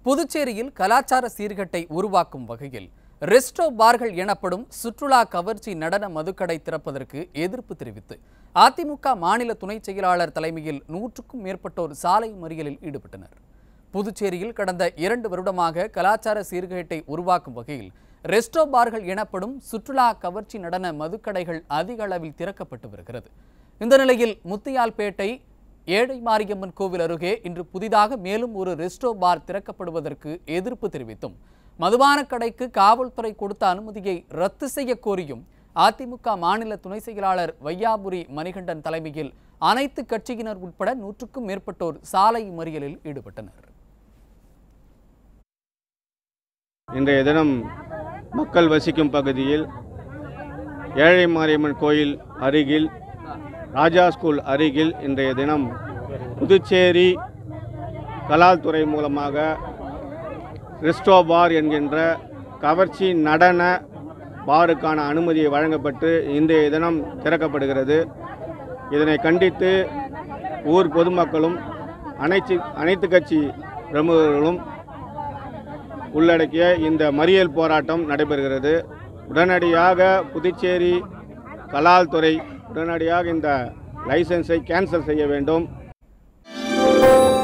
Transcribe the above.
புதுச்சேரியில் கலாச்சார சீர்கட்டை உருவாக்கும் வகையில் ரெஸ்டோ பார்கள் எனப்படும் சுற்றுலா கவர்ச்சி நடன மதுக்கடை திறப்பதற்கு எதிர்ப்பு தெரிவித்து அதிமுக மாநில துணைச் செயலாளர் தலைமையில் நூற்றுக்கும் மேற்பட்டோர் சாலை மறியலில் ஈடுபட்டனர் புதுச்சேரியில் கடந்த இரண்டு வருடமாக கலாச்சார சீர்கேட்டை உருவாக்கும் வகையில் ரெஸ்டோ பார்கள் எனப்படும் சுற்றுலா கவர்ச்சி நடன மதுக்கடைகள் அதிக அளவில் திறக்கப்பட்டு வருகிறது இந்த நிலையில் முத்தியால்பேட்டை ஏழை மாரியம்மன் கோவில் அருகே இன்று புதிதாக மேலும் ஒரு ரெஸ்டோ பார் திறக்கப்படுவதற்கு எதிர்ப்பு தெரிவித்தும் மதுபான கடைக்கு காவல்துறை கொடுத்த அனுமதியை ரத்து செய்ய கோரியும் அதிமுக மாநில துணை செயலாளர் வையாபுரி மணிகண்டன் தலைமையில் அனைத்து கட்சியினர் உட்பட நூற்றுக்கும் மேற்பட்டோர் சாலை மறியலில் ஈடுபட்டனர் இன்றைய தினம் மக்கள் வசிக்கும் பகுதியில் ஏழை மாரியம்மன் கோயில் அருகில் ராஜா ஸ்கூல் அருகில் இன்றைய தினம் புதுச்சேரி கலால்துறை மூலமாக ரெஸ்டோ பார் என்கின்ற கவர்ச்சி நடன பாருக்கான அனுமதி வழங்கப்பட்டு இன்றைய தினம் திறக்கப்படுகிறது இதனை கண்டித்து ஊர் பொதுமக்களும் அனைத்து அனைத்து கட்சி பிரமுகர்களும் உள்ளடக்கிய இந்த மறியல் போராட்டம் நடைபெறுகிறது உடனடியாக புதுச்சேரி கலால்துறை உடனடியாக இந்த லைசன்ஸை கேன்சல் செய்ய வேண்டும்